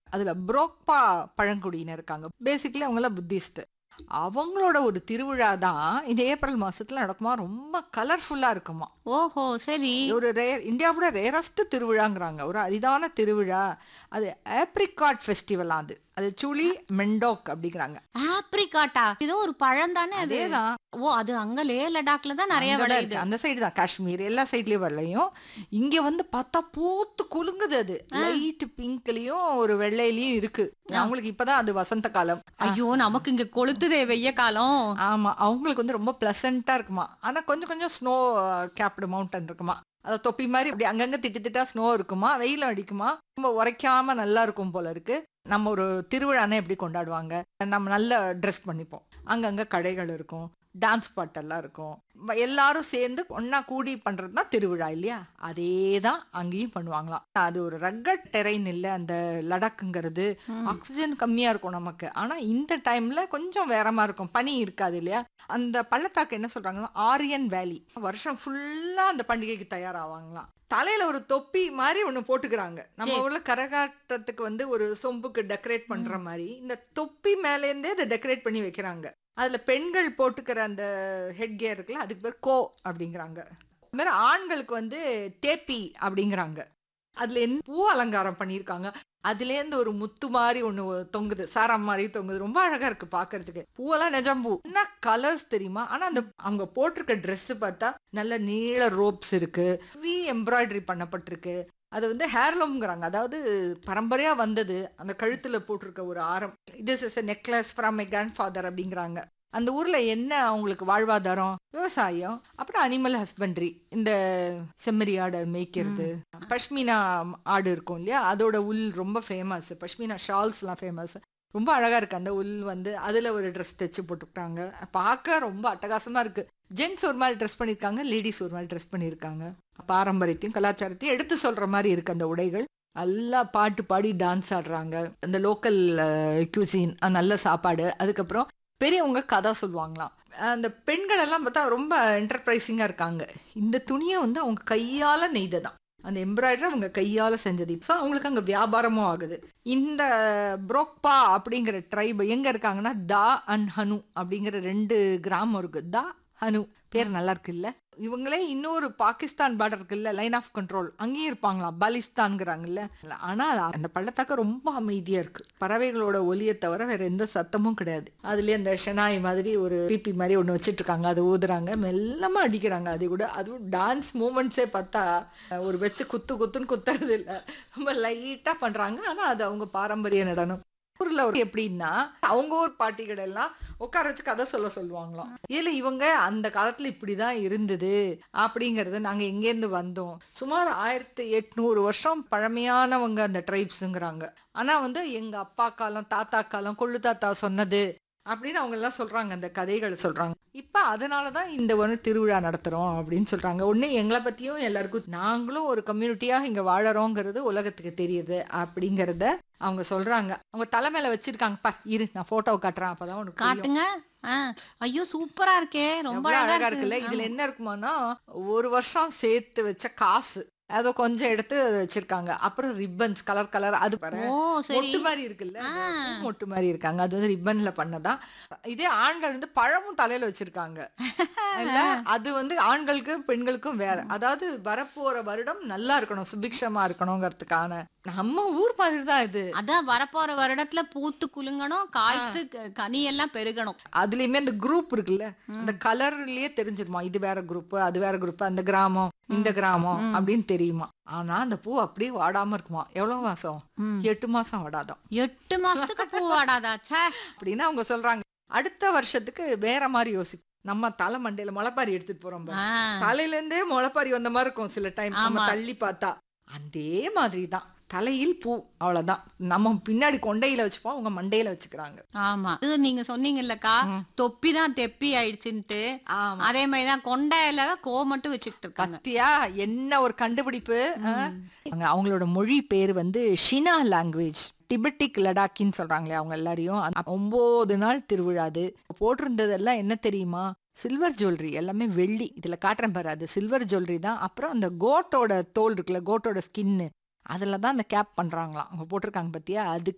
அதுல புரோக்பா பழங்குடியினர் இருக்காங்க பேசிக்கலி அவங்களாம் புத்திஸ்ட் அவங்களோட ஒரு திருவிழா தான் இந்த ஏப்ரல் மாசத்துல நடக்குமா ரொம்ப கலர்ஃபுல்லா இருக்குமா ஓஹோ சரி ஒரு ரேர் இந்தியாவோட ரேரஸ்ட் திருவிழாங்கிறாங்க ஒரு அரிதான திருவிழா அது ஆப்ரிகாட் ஃபெஸ்டிவல் அது அது சுளி மெண்டோக் அப்படிங்கிறாங்க ஆப்ரிகாட்டா ஏதோ ஒரு பழம் தானே அது அதேதான் ஓ அது அங்க லே லடாக்ல தான் நிறைய அங்கதான் விளையுது இருக்கு. அந்த சைடு தான் காஷ்மீர் எல்லா சைட்லயும் வரலையும் இங்க வந்து பார்த்தா பூத்து குலுங்குது அது லைட் பிங்க்லயும் ஒரு வெள்ளையிலயும் இருக்கு அவங்களுக்கு இப்பதான் அது வசந்த காலம் ஐயோ நமக்கு இங்க கொளுத்துதே வெய்ய காலம் ஆமா அவங்களுக்கு வந்து ரொம்ப பிளசண்டா இருக்குமா ஆனா கொஞ்சம் கொஞ்சம் ஸ்னோ கேப்டு மவுண்டன் இருக்குமா அதை தொப்பி மாதிரி அப்படி அங்கங்க திட்டு திட்டா ஸ்னோ இருக்குமா வெயிலும் அடிக்குமா ரொம்ப உரைக்காம நல்லா இருக்கும் போல இருக்கு நம்ம ஒரு திருவிழானே எப்படி கொண்டாடுவாங்க நம்ம நல்ல ட்ரெஸ் பண்ணிப்போம் அங்கங்க கடைகள் இருக்கும் டான்ஸ் பாட்டெல்லாம் இருக்கும் வ- எல்லாரும் சேர்ந்து ஒண்ணா கூடி பண்றது தான் திருவிழா இல்லையா அதே தான் அங்கேயும் பண்ணுவாங்களாம் அது ஒரு ரக்கட் டெரைன் இல்லை அந்த லடாக்குங்கிறது ஆக்சிஜன் கம்மியா இருக்கும் நமக்கு ஆனா இந்த டைம்ல கொஞ்சம் வேறமா இருக்கும் பனி இருக்காது இல்லையா அந்த பள்ளத்தாக்கு என்ன சொல்றாங்கன்னா ஆரியன் வேலி வருஷம் ஃபுல்லா அந்த பண்டிகைக்கு தயாராவாங்களாம் தலையில ஒரு தொப்பி மாதிரி ஒண்ணு போட்டுக்கிறாங்க நம்ம சரி. ஊர்ல கரகாட்டத்துக்கு வந்து ஒரு சொம்புக்கு டெக்கரேட் பண்ற மாதிரி இந்த தொப்பி மேல இருந்தே அதை டெக்கரேட் பண்ணி வைக்கிறாங்க அதுல பெண்கள் போட்டுக்கிற அந்த ஹெட் கியர் இருக்குல்ல அதுக்கு பேர் கோ அப்படிங்கிறாங்க அது மாதிரி ஆண்களுக்கு வந்து டேப்பி அப்படிங்கிறாங்க அதுல என்ன பூ அலங்காரம் பண்ணியிருக்காங்க அதுலேருந்து ஒரு முத்து மாதிரி ஒண்ணு தொங்குது சாரம் மாதிரி தொங்குது ரொம்ப அழகா இருக்கு பாக்குறதுக்கு பூவெல்லாம் நிஜம் பூ என்ன கலர்ஸ் தெரியுமா ஆனா அந்த அவங்க போட்டிருக்க Dress பார்த்தா நல்ல நீள ரோப்ஸ் இருக்கு வி எம்ப்ராய்டரி பண்ணப்பட்டிருக்கு அது வந்து ஹேர்லூம்ங்கிறாங்க அதாவது பரம்பரையா வந்தது அந்த கழுத்துல போட்டிருக்க ஒரு ஆரம் this is necklace from my grandfather அப்படிங்கிறாங்க அந்த ஊர்ல என்ன அவங்களுக்கு வாழ்வாதாரம் விவசாயம் அப்புறம் அனிமல் ஹஸ்பண்ட்ரி இந்த செம்மறி ஆடை மேய்க்கிறது பஷ்மினா ஆடு இருக்கும் இல்லையா அதோட உல் ரொம்ப ஃபேமஸ் பஷ்மினா ஷால்ஸ்லாம் ஃபேமஸ் ரொம்ப அழகா இருக்கு அந்த உல் வந்து அதுல ஒரு ட்ரெஸ் தைச்சு போட்டுக்கிட்டாங்க பார்க்க ரொம்ப அட்டகாசமா இருக்கு ஜென்ட்ஸ் ஒரு மாதிரி ட்ரெஸ் பண்ணியிருக்காங்க லேடிஸ் ஒரு மாதிரி ட்ரெஸ் பண்ணியிருக்காங்க பாரம்பரியத்தையும் கலாச்சாரத்தையும் எடுத்து சொல்ற மாதிரி இருக்கு அந்த உடைகள் நல்லா பாட்டு பாடி டான்ஸ் ஆடுறாங்க அந்த லோக்கல் கியூசின் நல்ல சாப்பாடு அதுக்கப்புறம் பெரியவங்க கதை சொல்லுவாங்களாம் அந்த பெண்கள் எல்லாம் பார்த்தா ரொம்ப என்டர்பிரைசிங்காக இருக்காங்க இந்த துணியை வந்து அவங்க கையால நெய்ததான் அந்த எம்ப்ராய்டரி அவங்க கையால செஞ்சது ஸோ அவங்களுக்கு அங்கே வியாபாரமும் ஆகுது இந்த புரோக்பா அப்படிங்கிற ட்ரைப் எங்க இருக்காங்கன்னா தா அண்ட் ஹனு அப்படிங்கிற ரெண்டு கிராமம் இருக்கு தா ஹனு பேர் நல்லா இருக்குல்ல இவங்களே இன்னொரு பாகிஸ்தான் பார்டர் இருக்குல்ல லைன் ஆஃப் கண்ட்ரோல் அங்கேயும் இருப்பாங்களாம் பாலிஸ்தான்ங்கிறாங்கல்ல ஆனா அது அந்த பள்ளத்தாக்க ரொம்ப அமைதியா இருக்கு பறவைகளோட ஒலியை தவிர வேற எந்த சத்தமும் கிடையாது அதுலயே அந்த ஷெனாய் மாதிரி ஒரு பிபி மாதிரி ஒண்ணு வச்சிட்டு இருக்காங்க அதை ஊதுறாங்க மெல்லமா அடிக்கிறாங்க அது கூட அதுவும் டான்ஸ் மூமெண்ட்ஸே பார்த்தா ஒரு வச்சு குத்து குத்துன்னு குத்துறது இல்ல ரொம்ப லைட்டா பண்றாங்க ஆனா அது அவங்க பாரம்பரிய நடனம் ஊர்ல ஒரு எப்படின்னா அவங்க ஊர் பாட்டிகள் எல்லாம் உட்கார வச்சு கதை சொல்ல சொல்லுவாங்களாம் இதுல இவங்க அந்த காலத்துல இப்படிதான் இருந்தது அப்படிங்கறது நாங்க எங்கேருந்து வந்தோம் சுமார் ஆயிரத்தி எட்நூறு வருஷம் பழமையானவங்க அந்த ட்ரைப்ஸுங்கிறாங்க ஆனா வந்து எங்க அப்பா காலம் தாத்தா காலம் கொள்ளு தாத்தா சொன்னது அப்படின்னு அவங்க எல்லாம் சொல்றாங்க அந்த கதைகளை சொல்றாங்க இப்ப அதனாலதான் இந்த ஒரு திருவிழா நடத்துறோம் அப்படின்னு சொல்றாங்க ஒண்ணு எங்களை பத்தியும் எல்லாருக்கும் நாங்களும் ஒரு கம்யூனிட்டியா இங்க வாழறோங்கிறது உலகத்துக்கு தெரியுது அப்படிங்கறத அவங்க சொல்றாங்க அவங்க தலைமையில வச்சிருக்காங்க பா இரு நான் போட்டோவை காட்டுறேன் அப்பதான் உனக்கு புரியும். காட்டுங்க ஆ, ஐயோ சூப்பரா இருக்கே ரொம்ப எவ்வளவு அழகா அழகா இருக்குல்ல இதுல என்ன இருக்குமானா ஒரு வருஷம் சேர்த்து வச்ச காசு அதை கொஞ்சம் எடுத்து வச்சிருக்காங்க அப்புறம் ரிப்பன்ஸ் கலர் கலர் அது பாரு ஓ சரி மொட்டு மாதிரி இருக்குல்ல அது ஆ. பூ மொட்டு மாதிரி இருக்காங்க அது வந்து ரிப்பன்ல பண்ணதான் இதே ஆண்கள் வந்து பழமும் தலையில வச்சிருக்காங்க இல்ல அது வந்து ஆண்களுக்கும் பெண்களுக்கும் வேற அதாவது வரப்போற வருடம் நல்லா இருக்கணும் சுபிக்ஷமா இருக்கணுங்கிறதுக்கான நம்ம ஊர் மாதிரி தான் இது அதான் வரப்போற வருடத்துல பூத்து குலுங்கணும் காய்த்து க- கனி எல்லாம் பெருகணும் அதுலயுமே அந்த குரூப் இருக்குல்ல அந்த கலர்லயே தெரிஞ்சிருமா இது வேற குரூப் அது வேற குரூப் அந்த கிராமம் இந்த கிராமம் அப்படின்னு தெரியுமா ஆனா அந்த பூ அப்படியே வாடாம இருக்குமா எவ்வளவு மாசம் ம். எட்டு மாசம் வாடாதான் எட்டு மாசத்துக்கு பூ வாடாதா ச்சே அப்படின்னு அவங்க சொல்றாங்க அடுத்த வருஷத்துக்கு வேற மாதிரி யோசிப்போம் நம்ம தலை மண்டையில முளைப்பாரி எடுத்துட்டு போறோம் பாரு. ஆ, தலையில இருந்தே முளைப்பாரி வந்த மாதிரி இருக்கும் சில டைம் நம்ம ஆமா. தள்ளி பார்த்தா அதே மாதிரி தான் தலையில் பூ அவ்வளவுதான் நம்ம பின்னாடி கொண்டையில வச்சுப்போம் அவங்க மண்டையில வச்சுக்கிறாங்க ஆமா இது நீங்க சொன்னீங்கல்லக்கா தொப்பி தான் தெப்பி ஆயிடுச்சுன்ட்டு ஆமா அதே மாதிரிதான் கொண்டையில கோ மட்டும் வச்சுக்கிட்டு இருக்காங்க கத்தியா என்ன ஒரு கண்டுபிடிப்பு ஆ? அவங்க அவங்களோட மொழி பேர் வந்து ஷினா லாங்குவேஜ் டிபெட்டிக் லடாக்கின்னு சொல்றாங்களே அவங்க எல்லாரையும் அந்த ஒன்பது நாள் திருவிழா அது போட்டிருந்ததெல்லாம் என்ன தெரியுமா சில்வர் ஜுவல்லரி எல்லாமே வெள்ளி இதுல காட்டுறேன் பாரு அது சில்வர் ஜுவல்லரி தான் அப்புறம் அந்த கோட்டோட தோல் இருக்குல்ல கோட்டோட ஸ்கின்னு அதில் தான் அந்த கேப் பண்றாங்களாம் அவங்க போட்டிருக்காங்க பத்தியா அதுக்கு